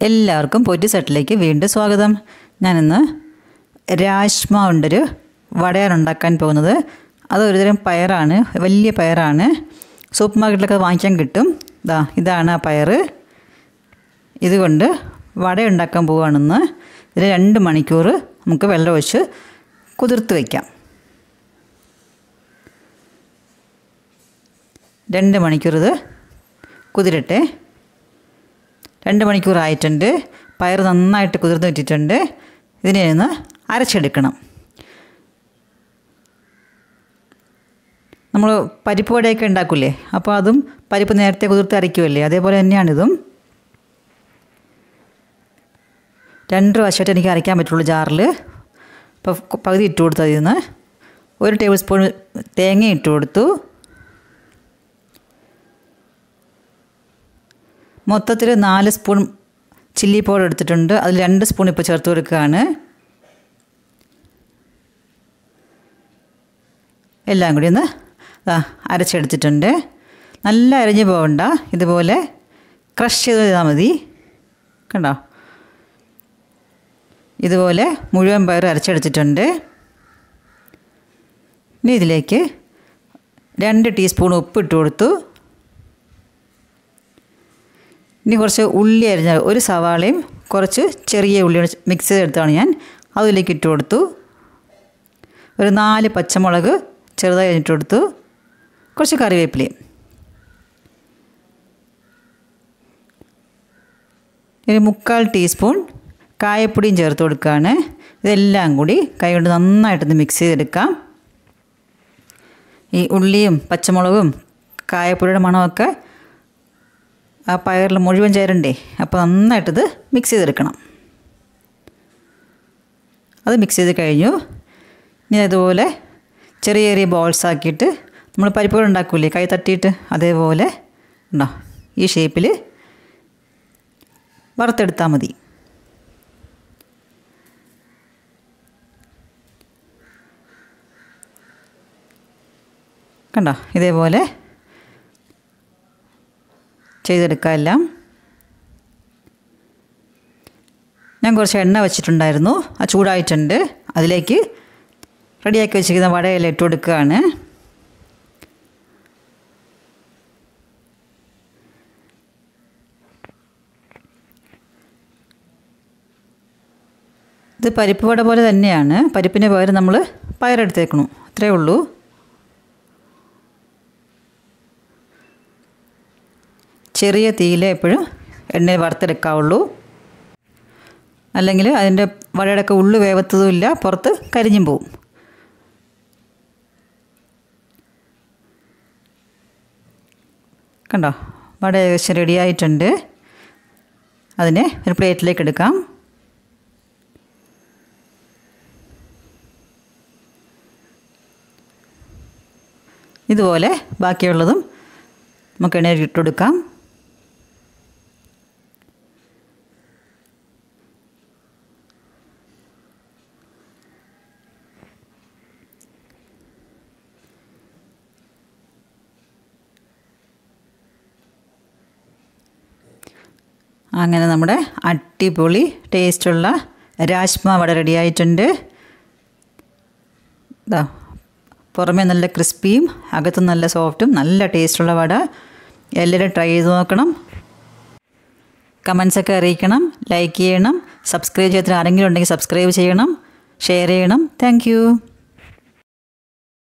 എല്ലാവർക്കും പൊറ്റി സെറ്റിലേക്ക് വീണ്ടും സ്വാഗതം ഞാനിന്ന് രാജ്മ കൊണ്ടൊരു വടയാണ് ഉണ്ടാക്കാൻ പോകുന്നത് അത് ഒരുതരം പയറാണ് വലിയ പയറാണ് സൂപ്പർ മാർക്കറ്റിലൊക്കെ വാങ്ങിക്കാൻ കിട്ടും ഇതാ ഇതാണ് ആ പയർ ഇതുകൊണ്ട് വട ഉണ്ടാക്കാൻ പോവുകയാണെന്ന് ഇതിൽ രണ്ട് മണിക്കൂർ നമുക്ക് വെള്ളം ഒഴിച്ച് കുതിർത്ത് വയ്ക്കാം രണ്ട് മണിക്കൂർ ഇത് കുതിരട്ടെ രണ്ട് മണിക്കൂർ ആയിട്ടുണ്ട് പയർ നന്നായിട്ട് കുതിർന്ന് വെച്ചിട്ടുണ്ട് ഇതിനെ ഒന്ന് അരച്ചെടുക്കണം നമ്മൾ പരിപ്പ് വടയൊക്കെ ഉണ്ടാക്കൂലേ അപ്പോൾ അതും പരിപ്പ് നേരത്തെ കുതിർത്ത് അരയ്ക്കുമല്ലേ അതേപോലെ തന്നെയാണിതും രണ്ട് പ്രാവശ്യമായിട്ട് എനിക്ക് അരയ്ക്കാൻ പറ്റുള്ളൂ ജാറിൽ അപ്പോൾ പകുതി ഇട്ട് കൊടുത്തു അതിൽ നിന്ന് ഒരു ടേബിൾ സ്പൂൺ തേങ്ങ ഇട്ട് കൊടുത്തു മൊത്തത്തിൽ നാല് സ്പൂൺ ചില്ലി പൗഡർ എടുത്തിട്ടുണ്ട് അതിൽ രണ്ട് സ്പൂൺ ഇപ്പോൾ ചേർത്ത് കൊടുക്കുകയാണ് എല്ലാം കൂടി ഒന്ന് അരച്ചെടുത്തിട്ടുണ്ട് നല്ല അരഞ്ഞു പോകണ്ട ഇതുപോലെ ക്രഷ് ചെയ്ത് ചെയ്താൽ മതി കണ്ടോ ഇതുപോലെ മുഴുവൻ പയർ അരച്ചെടുത്തിട്ടുണ്ട് ഇനി ഇതിലേക്ക് രണ്ട് ടീസ്പൂൺ ഉപ്പ് ഇട്ട് കൊടുത്തു ഇനി കുറച്ച് ഉള്ളി അരിഞ്ഞ ഒരു സവാളയും കുറച്ച് ചെറിയ ഉള്ളി മിക്സ് ചെയ്തെടുത്താണ് ഞാൻ അതിലേക്ക് ഇട്ട് കൊടുത്തു ഒരു നാല് പച്ചമുളക് ചെറുതായി അരിഞ്ഞിട്ട് കൊടുത്തു കുറച്ച് കറിവേപ്പിലയും ഇനി മുക്കാൽ ടീസ്പൂൺ കായപ്പൊടിയും ചേർത്ത് കൊടുക്കുകയാണ് ഇതെല്ലാം കൂടി കൈ കൊണ്ട് നന്നായിട്ടൊന്ന് മിക്സ് ചെയ്തെടുക്കാം ഈ ഉള്ളിയും പച്ചമുളകും കായപ്പൊടിയുടെ മണമൊക്കെ ആ പയറിൽ മുഴുവൻ ചേരണ്ടേ അപ്പോൾ നന്നായിട്ടത് മിക്സ് ചെയ്തെടുക്കണം അത് മിക്സ് ചെയ്ത് കഴിഞ്ഞു ഇനി അതുപോലെ ചെറിയ ചെറിയ ബോൾസ് ആക്കിയിട്ട് നമ്മൾ പരിപ്പുകൾ ഉണ്ടാക്കൂലേ കൈ തട്ടിയിട്ട് അതേപോലെ ഉണ്ടോ ഈ ഷേപ്പിൽ വറുത്തെടുത്താൽ മതി കണ്ടോ ഇതേപോലെ ചെയ്തെടുക്കാം എല്ലാം ഞാൻ കുറച്ച് എണ്ണ വെച്ചിട്ടുണ്ടായിരുന്നു ആ ചൂടായിട്ടുണ്ട് അതിലേക്ക് റെഡിയാക്കി വെച്ചിരിക്കുന്ന വടയെല്ലാം ഇട്ട് കൊടുക്കുകയാണ് ഇത് പരിപ്പ് വട പോലെ തന്നെയാണ് പരിപ്പിന് പകരം നമ്മൾ പയറെടുത്തേക്കണു അത്രയേ ഉള്ളൂ ചെറിയ തീയിൽ എപ്പോഴും എണ്ണയിൽ വറുത്തെടുക്കാവുള്ളൂ അല്ലെങ്കിൽ അതിൻ്റെ വടയുടെയൊക്കെ ഉള്ളു വേവത്തതുമില്ല പുറത്ത് കരിഞ്ഞും പോവും കണ്ടോ വട ഏകദേശം റെഡി ആയിട്ടുണ്ട് അതിനെ ഒരു പ്ലേറ്റിലേക്ക് എടുക്കാം ഇതുപോലെ ബാക്കിയുള്ളതും നമുക്ക് എണ്ണയിൽ ഇട്ടുകൊടുക്കാം അങ്ങനെ നമ്മുടെ അടിപൊളി ടേസ്റ്റുള്ള രാജ്മ വട റെഡി ആയിട്ടുണ്ട് ഇതാ പുറമേ നല്ല ക്രിസ്പിയും അകത്തും നല്ല സോഫ്റ്റും നല്ല ടേസ്റ്റുള്ള വട എല്ലാവരും ട്രൈ ചെയ്ത് നോക്കണം കമൻസൊക്കെ അറിയിക്കണം ലൈക്ക് ചെയ്യണം സബ്സ്ക്രൈബ് ചെയ്യാത്ത ആരെങ്കിലും ഉണ്ടെങ്കിൽ സബ്സ്ക്രൈബ് ചെയ്യണം ഷെയർ ചെയ്യണം താങ്ക്